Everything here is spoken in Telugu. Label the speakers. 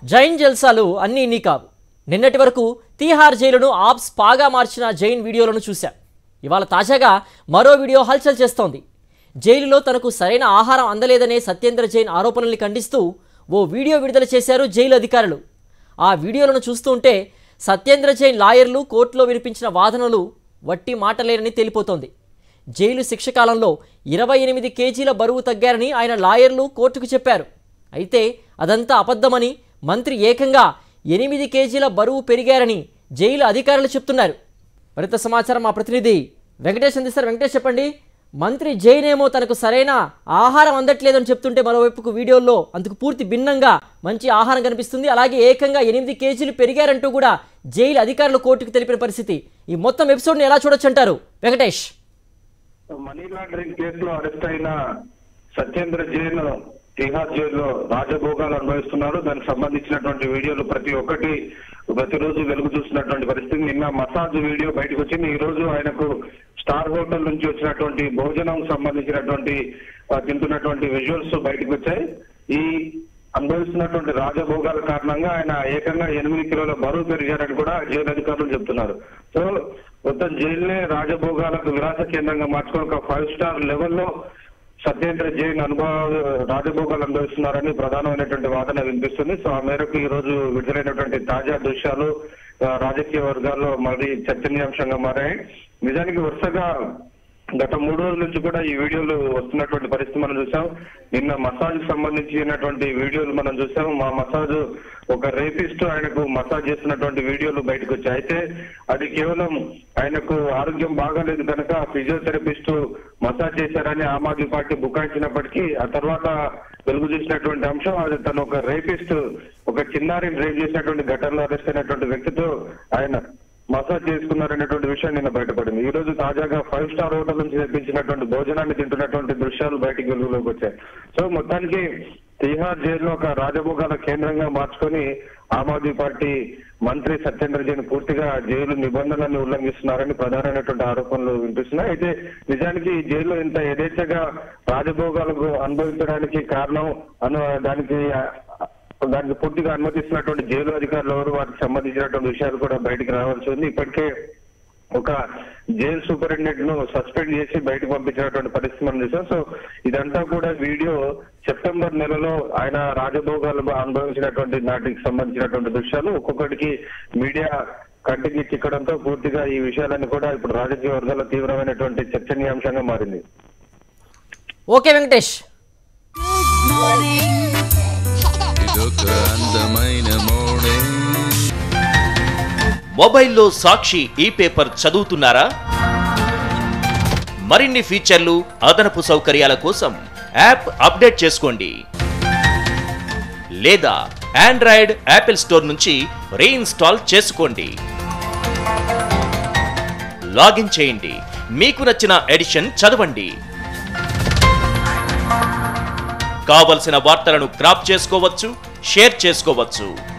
Speaker 1: జైన్ జల్సాలు అన్నీ ఇన్ని కావు నిన్నటి వరకు తీహార్ జైలును ఆప్స్ పాగా మార్చిన జైన్ వీడియోలను చూశాం ఇవాళ తాజాగా మరో వీడియో హల్చల్ చేస్తోంది జైలులో తనకు సరైన ఆహారం అందలేదనే సత్యేంద్ర జైన్ ఆరోపణల్ని ఖండిస్తూ ఓ వీడియో విడుదల చేశారు జైలు అధికారులు ఆ వీడియోలను చూస్తుంటే సత్యేంద్ర జైన్ లాయర్లు కోర్టులో వినిపించిన వాదనలు వట్టి మాటలేనని తేలిపోతోంది జైలు శిక్ష కాలంలో ఇరవై ఎనిమిది కేజీల బరువు తగ్గారని ఆయన లాయర్లు కోర్టుకు చెప్పారు అయితే అదంతా అబద్ధమని మంత్రి ఏకంగా ఎనిమిది కేజీల బరువు పెరిగారని జైలు అధికారులు చెప్తున్నారు మరింత సమాచారం మా ప్రతినిధి వెంకటేష్ అందిస్తారు వెంకటేష్ చెప్పండి మంత్రి జైన్ ఏమో తనకు సరైన ఆహారం అందట్లేదని చెప్తుంటే మరోవైపుకు వీడియోల్లో అందుకు పూర్తి భిన్నంగా మంచి ఆహారం కనిపిస్తుంది అలాగే ఏకంగా ఎనిమిది కేజీలు పెరిగారంటూ కూడా జైలు అధికారులు కోర్టుకు తెలిపిన పరిస్థితి ఈ మొత్తం ఎపిసోడ్ని ఎలా చూడొచ్చు అంటారు వెంకటేష్
Speaker 2: మనీ లాండరింగ్ కేసులో అరెస్ట్ అయిన సత్యేంద్ర జైన్ తిహార్ జైల్లో రాజభోగాలు అనుభవిస్తున్నారు దానికి సంబంధించినటువంటి వీడియోలు ప్రతి ఒక్కటి ప్రతిరోజు వెలుగు చూస్తున్నటువంటి పరిస్థితి నిన్న మసాజ్ వీడియో బయటకు వచ్చింది ఈ రోజు ఆయనకు స్టార్ హోటల్ నుంచి వచ్చినటువంటి భోజనం సంబంధించినటువంటి ఆ, తింటున్నటువంటి విజువల్స్ బయటకు వచ్చాయి ఈ అనుభవిస్తున్నటువంటి రాజభోగాల కారణంగా ఆయన ఏకంగా ఎనిమిది కిలోల బరువు పెరిగారని కూడా జైలు అధికారులు చెప్తున్నారు సో మొత్తం జైలునే రాజభోగాలకు విలాస కేంద్రంగా మార్చుకొని ఒక ఫైవ్ స్టార్ లెవెల్లో సత్యేంద్ర జైన్ అనుభవ రాజభోగాలు అనుభవిస్తున్నారని ప్రధానమైనటువంటి వాదన వినిపిస్తుంది సో ఆ మేరకు ఈ రోజు విడుదలైనటువంటి తాజా దృశ్యాలు ఆ, రాజకీయ వర్గాల్లో మరి చర్చనీయాంశంగా మారాయి నిజానికి వరుసగా గత మూడు రోజుల నుంచి కూడా ఈ వీడియోలు వస్తున్నటువంటి పరిస్థితి మనం చూసాం నిన్న మసాజ్ సంబంధించినటువంటి వీడియోలు మనం చూసాం మా మసాజ్ ఒక రేపిస్ట్ ఆయనకు మసాజ్ చేస్తున్నటువంటి వీడియోలు బయటకు వచ్చాయి అయితే అది కేవలం ఆయనకు ఆరోగ్యం బాగాలేదు కనుక ఫిజియోథెరపిస్ట్ మసాజ్ చేశారని ఆమ్ ఆద్మీ పార్టీ బుకాయించినప్పటికీ ఆ తర్వాత వెలుగు చూసినటువంటి అంశం అది తను ఒక రేపిస్ట్ ఒక చిన్నారిని రేప్ చేసినటువంటి ఘటనలో అరెస్ట్ అయినటువంటి వ్యక్తితో ఆయన మసాజ్ చేసుకున్నారనేటువంటి విషయం నిన్న బయటపడింది ఈ రోజు తాజాగా ఫైవ్ స్టార్ హోటల్ నుంచి తెప్పించినటువంటి భోజనాన్ని తింటున్నటువంటి దృశ్యాలు బయటికి వెలుగులోకి వచ్చాయి సో మొత్తానికి తిహార్ జైల్లో ఒక రాజభోగాల కేంద్రంగా మార్చుకొని ఆమ్ ఆద్మీ పార్టీ మంత్రి సత్యేంద్ర జైన్ పూర్తిగా జైలు నిబంధనలను ఉల్లంఘిస్తున్నారని ప్రధానమైనటువంటి ఆరోపణలు వినిపిస్తున్నాయి అయితే నిజానికి ఈ జైల్లో ఇంత యథేచ్ఛగా రాజభోగాలకు అనుభవించడానికి కారణం అను దానికి దానికి పూర్తిగా అనుమతిస్తున్నటువంటి జైలు అధికారులు ఎవరు వారికి సంబంధించినటువంటి విషయాలు కూడా బయటికి రావాల్సి ఉంది ఇప్పటికే ఒక జైలు సూపరింటెండెంట్ ను సస్పెండ్ చేసి బయటకు పంపించినటువంటి పరిస్థితి మనం చూసాం సో ఇదంతా కూడా వీడియో సెప్టెంబర్ నెలలో ఆయన రాజభోగాలు అనుభవించినటువంటి నాటికి సంబంధించినటువంటి దృశ్యాలు ఒక్కొక్కటికి మీడియా కంటికి చిక్కడంతో పూర్తిగా ఈ విషయాలన్నీ కూడా ఇప్పుడు రాజకీయ వర్గాల్లో తీవ్రమైనటువంటి చర్చనీయాంశంగా మారింది
Speaker 1: ఓకే వెంకటేష్
Speaker 3: ఇదొక అందమైన మోడే
Speaker 4: మొబైల్లో సాక్షి ఈ పేపర్ చదువుతున్నారా మరిన్ని ఫీచర్లు అదనపు సౌకర్యాల కోసం యాప్ అప్డేట్ చేసుకోండి లేదా ఆండ్రాయిడ్ యాపిల్ స్టోర్ నుంచి రీఇన్స్టాల్ చేసుకోండి లాగిన్ చేయండి మీకు నచ్చిన ఎడిషన్ చదవండి కావలసిన వార్తలను క్రాప్ చేసుకోవచ్చు షేర్ చేసుకోవచ్చు